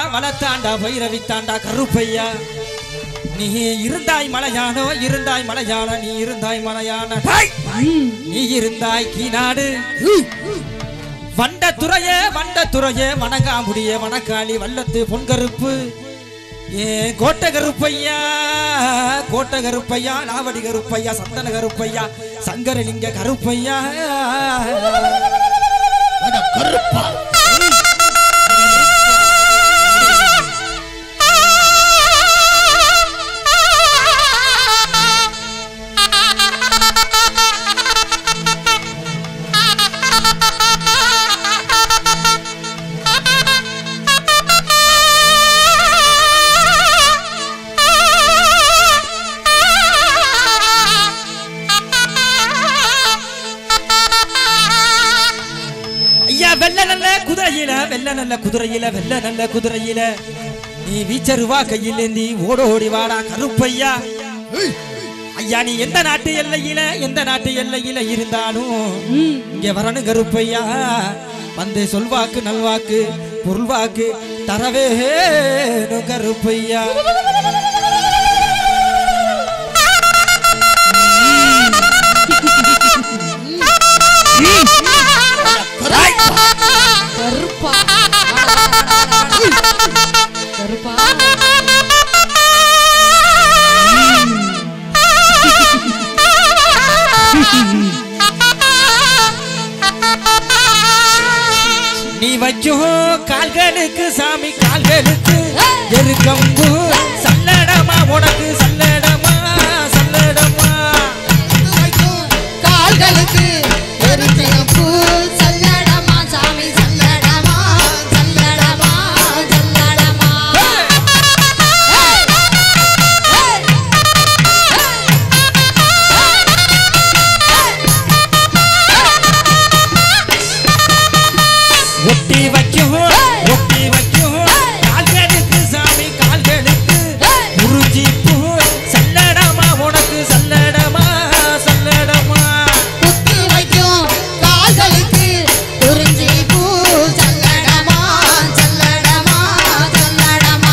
வளத்தாண்டா பைரவித்தாண்டா கருப்பையா நீ இருந்தாய் மலையானோ இருந்தாய் மலையான நீ இருந்தாய் மலையான டேய்! நீ இருந்தாய் கீநாடு வண்ட துறையே வண்ட துறையே வணங்காமுடியே வணக்காளி வல்லத்து பொன்கருப்பு ஏ கோட்டை கருப்பையா கோட்டை கருப்பையா நாவடி கருப்பையா சந்தன கருப்பையா சங்கரலிங்க கருப்பையா அட கருப்பா ஐயா வெள்ள நல்ல குதிரையில வெள்ள நல்ல குதிரையில வெள்ள நல்ல குதிரையில நீ வீச்சருவா கையிலேந்தி ஓடோடி வாடா கருப்பையா ஏய், ஐயா நீ எந்த நாட்டு எல்லையில எந்த நாட்டு எல்லையில இருந்தாலும் இங்க வரணும் கருப்பையா வந்து சொல்வாக்கு நல்வாக்கு பொருள்வாக்கு தரவே கருப்பையா கருப்பா கருப்பா நீ வைக்கும் கால்களுக்கு சாமி கால்களுக்கு எருக்கம்பு சல்லடமா உனக்கு சல்லடமா சல்லடமா கால்களுக்கு எருக்கையப்பூ சல்லடமா சாமி சல்லடமா சல்லடமா சல்லடமா ஏய்! ஏய்! ஒட்டி வைக்கும் ஒட்டி வைக்கும் கால்களுக்கு சாமி கால்களுக்கு உருஜி பூ சல்லடமா உனக்கு சல்லடமா சல்லடமா குத்தி வைக்கும் கால்களுக்கு குறிஞ்சி பூ சல்லடமா சல்லடமா சல்லடமா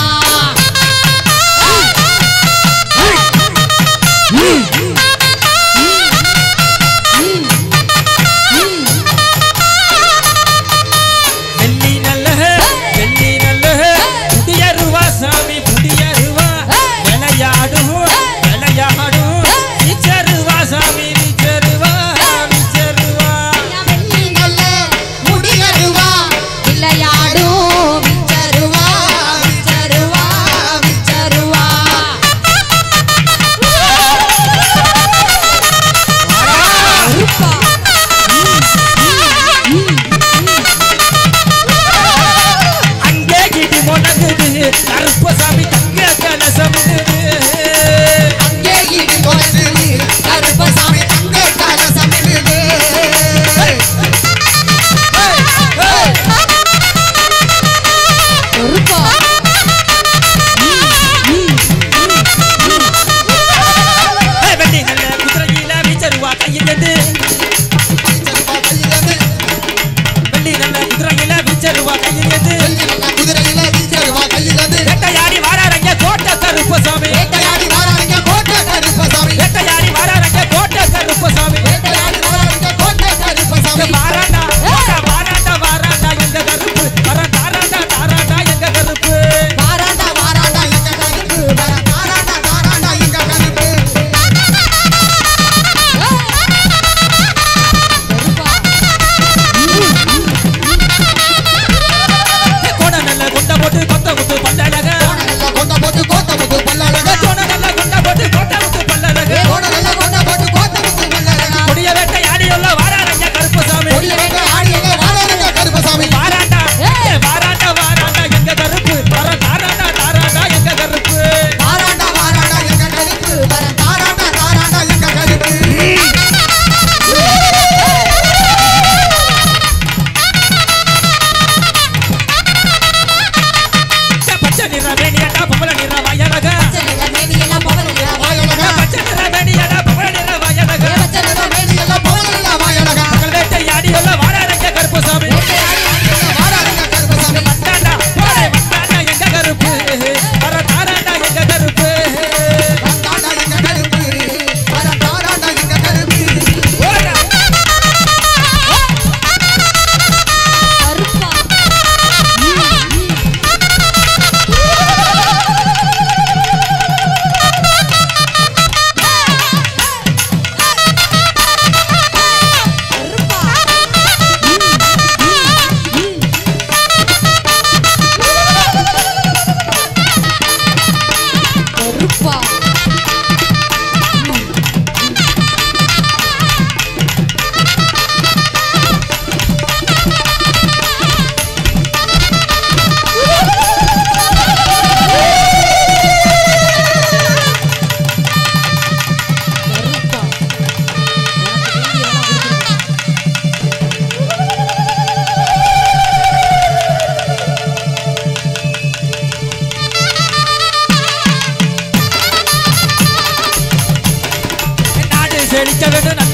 வெள்ளி நல்ல வெள்ளி நல்ல புடியருவா சாமி புடியருவா விளையாடும் விளையாடும் நிச்சருவா சாமி நிச்சருவா நிச்சருவா வெள்ளி நல்ல முடியருவா விளையாடும் விச்சருவா விச்சருவா விச்சருவா கருப்பா அங்கே கிடி முடங்குது கருப்பசாமி தங்க கலசமிடுது அங்கே இடி கொண்டது கருப்பசாமி தங்க கலசமிடுது கருப்பா ஏய், வெள்ளி நல்ல குதிரையில வீச்சருவா கையிலேந்து வெள்ளி நல்ல குதிரையில வீச்சருவா கையிலேந்து குதிரையில வீச்சருவா கையிலது வேட்டையாடி வாராரங்க கோட்டை கருப்பசாமி வேட்டையாடி வாராங்க கோட்டை கருப்பசாமி வேட்டையாடி வாராரங்க கோட்டை கருப்பசாமி வேட்டையாடி வாராங்க கோட்டை கருப்பசாமி வாராண்டா வாராண்டா வாராண்டா எங்க கருப்பு வர தாராண்டா தாராண்டா எங்க கருப்பு வாராண்டா வாராண்டா எங்க கருப்பு வர வாராண்டா வாராண்டா எங்க கருப்பு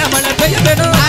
நல்ல மழை பெய்ய வேணும்